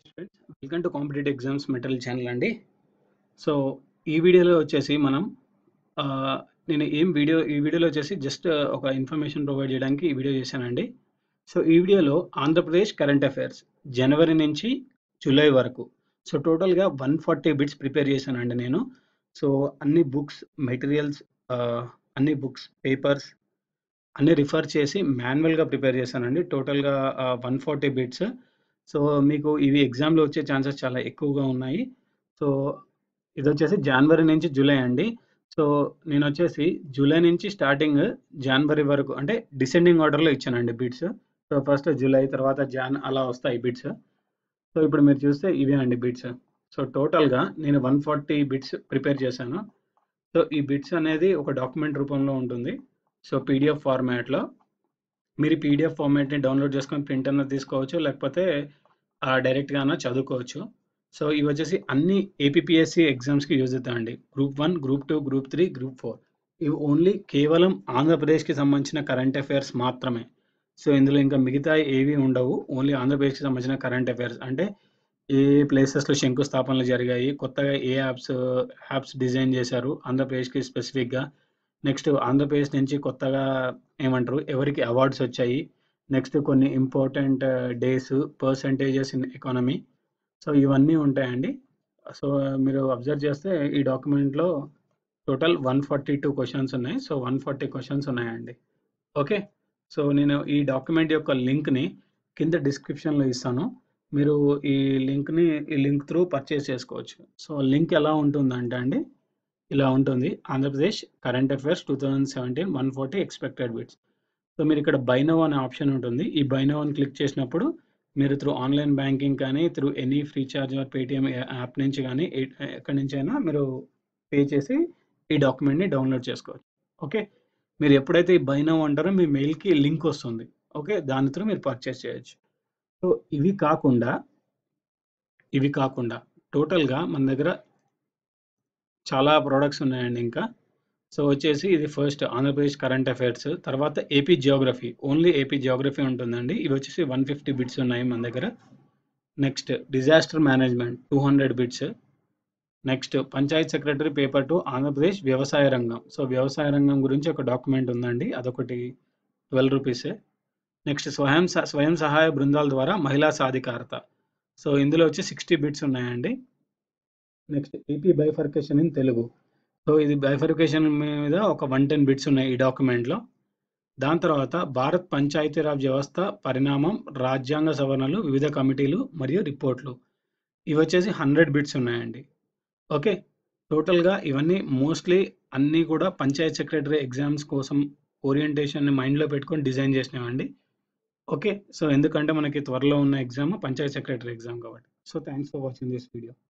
students welcome to competitive exams material channel అండి so ఈ వీడియోలో వచ్చేసి మనం ఆ, నేను ఏం వీడియో ఈ వీడియోలో వచ్చేసి జస్ట్ ఒక ఇన్ఫర్మేషన్ ప్రొవైడ్ చేయడానికి ఈ వీడియో చేశానండి సో ఈ వీడియోలో ఆంధ్రప్రదేశ్ కరెంట్ అఫైర్స్ జనవరి నుంచి జూలై వరకు సో టోటల్గా వన్ ఫార్టీ బిట్స్ ప్రిపేర్ చేశానండి నేను సో అన్ని బుక్స్ మెటీరియల్స్ అన్ని బుక్స్ పేపర్స్ అన్ని రిఫర్ చేసి మాన్యువల్గా ప్రిపేర్ చేశానండి టోటల్గా వన్ ఫార్టీ బిట్స్ సో మీకు ఇవి ఎగ్జామ్లో వచ్చే ఛాన్సెస్ చాలా ఎక్కువగా ఉన్నాయి సో ఇది వచ్చేసి జనవరి నుంచి జూలై అండి సో నేను వచ్చేసి జూలై నుంచి స్టార్టింగ్ జనవరి వరకు అంటే డిసెండింగ్ ఆర్డర్లో ఇచ్చానండి బిట్స్ సో ఫస్ట్ జూలై తర్వాత జాన్ అలా వస్తాయి బిట్స్ సో ఇప్పుడు మీరు చూస్తే ఇవే అండి బిట్స్ సో టోటల్గా నేను వన్ ఫార్టీ బిట్స్ ప్రిపేర్ చేశాను సో ఈ బిట్స్ అనేది ఒక డాక్యుమెంట్ రూపంలో ఉంటుంది సో పీడిఎఫ్ ఫార్మాట్లో మీరు పీడిఎఫ్ ఫార్మాట్ని డౌన్లోడ్ చేసుకొని ప్రింట్ అన్న తీసుకోవచ్చు లేకపోతే డైరెక్ట్గా అన్న చదువుకోవచ్చు సో ఇవి వచ్చేసి అన్ని ఏపీఎస్సి ఎగ్జామ్స్కి యూజ్ అవుతాయండి group one group two group three group four ఇవి ఓన్లీ కేవలం ఆంధ్రప్రదేశ్కి సంబంధించిన కరెంట్ అఫైర్స్ మాత్రమే సో ఇందులో ఇంకా మిగతా ఏవి ఉండవు ఓన్లీ ఆంధ్రప్రదేశ్కి సంబంధించిన కరెంట్ అఫైర్స్ అంటే ఏ ప్లేసెస్లో శంకుస్థాపనలు జరిగాయి కొత్తగా ఏ యాప్స్ యాప్స్ డిజైన్ చేశారు ఆంధ్రప్రదేశ్కి స్పెసిఫిక్గా నెక్స్ట్ ఆంధ్రప్రదేశ్ నుంచి కొత్తగా ఏమంటారు ఎవరికి అవార్డ్స్ వచ్చాయి నెక్స్ట్ కొన్ని important days percentages in economy so ఇవన్నీ ఉంటాయండి సో మీరు అబ్జర్వ్ చేస్తే ఈ డాక్యుమెంట్లో total one forty two questions ఉన్నాయి సో వన్ ఫార్టీ క్వశ్చన్స్ ఉన్నాయండి ఓకే సో నేను ఈ డాక్యుమెంట్ యొక్క లింక్ని కింద డిస్క్రిప్షన్లో ఇస్తాను మీరు ఈ లింక్ని ఈ లింక్ త్రూ పర్చేస్ చేసుకోవచ్చు సో లింక్ ఎలా ఉంటుందంటే అండి ఇలా ఉంటుంది Andhra Pradesh current affairs two thousand seventeen one forty expected bits so మీరు ఇక్కడ బైనో అనే ఆప్షన్ ఉంటుంది ఈ బైనో అని క్లిక్ చేసినప్పుడు మీరు త్రూ ఆన్లైన్ బ్యాంకింగ్ కానీ through any Freecharge or Paytm app నుంచి కానీ ఏ- ఎక్కడి నుంచి అయినా మీరు పే చేసి ఈ డాక్యుమెంట్ని డౌన్లోడ్ చేసుకోవచ్చు ఓకే మీరు ఎప్పుడైతే ఈ బైనో అంటారో మీ మెయిల్కి లింక్ వస్తుంది ఓకే దాని త్రూ మీరు పర్చేస్ చేయొచ్చు సో ఇవి కాకుండా ఇవి కాకుండా టోటల్గా మన దగ్గర చాలా ప్రోడక్ట్స్ ఉన్నాయండి ఇంకా సో వచ్చేసి ఇది ఫస్ట్ ఆంధ్రప్రదేశ్ కరెంట్ అఫైర్స్ తర్వాత AP Geography only AP Geography ఉంటుందండి ఇవి వచ్చేసి వన్ ఫిఫ్టీ బిట్స్ ఉన్నాయి మన దగ్గర next disaster management two hundred bits next Panchayat secretary paper to Andhra Pradesh వ్యవసాయ రంగం సో వ్యవసాయ రంగం గురించి ఒక డాక్యుమెంట్ ఉందండి అదొకటి ట్వెల్వ్ రూపీసే నెక్స్ట్ స్వయం స- స్వయం సహాయ బృందాల ద్వారా మహిళా సాధికారత సో ఇందులో వచ్చి సిక్స్టీ బిట్స్ ఉన్నాయండి next AP bifurcation in Telugu so ఇది బైఫర్కేషన్ మీద ఒక వన్ టెన్ బిట్స్ ఉన్నాయి ఈ డాక్యుమెంట్లో దాని తర్వాత భారత్ పంచాయతీరాజ్ వ్యవస్థ పరిణామం రాజ్యాంగ సవరణలు వివిధ కమిటీలు మరియు రిపోర్ట్లు ఇవి వచ్చేసి హండ్రెడ్ బిట్స్ ఉన్నాయండి ఓకే టోటల్గా ఇవన్నీ మోస్ట్లీ అన్నీ కూడా పంచాయత్ సెక్రటరీ ఎగ్జామ్స్ కోసం ఓరియంటేషన్ని మైండ్లో పెట్టుకొని డిజైన్ చేసినామండి ఓకే సో ఎందుకంటే మనకి త్వరలో ఉన్న ఎగ్జామ్ పంచాయత్ సెక్రటరీ ఎగ్జామ్ కాబట్టి so thanks for watching this video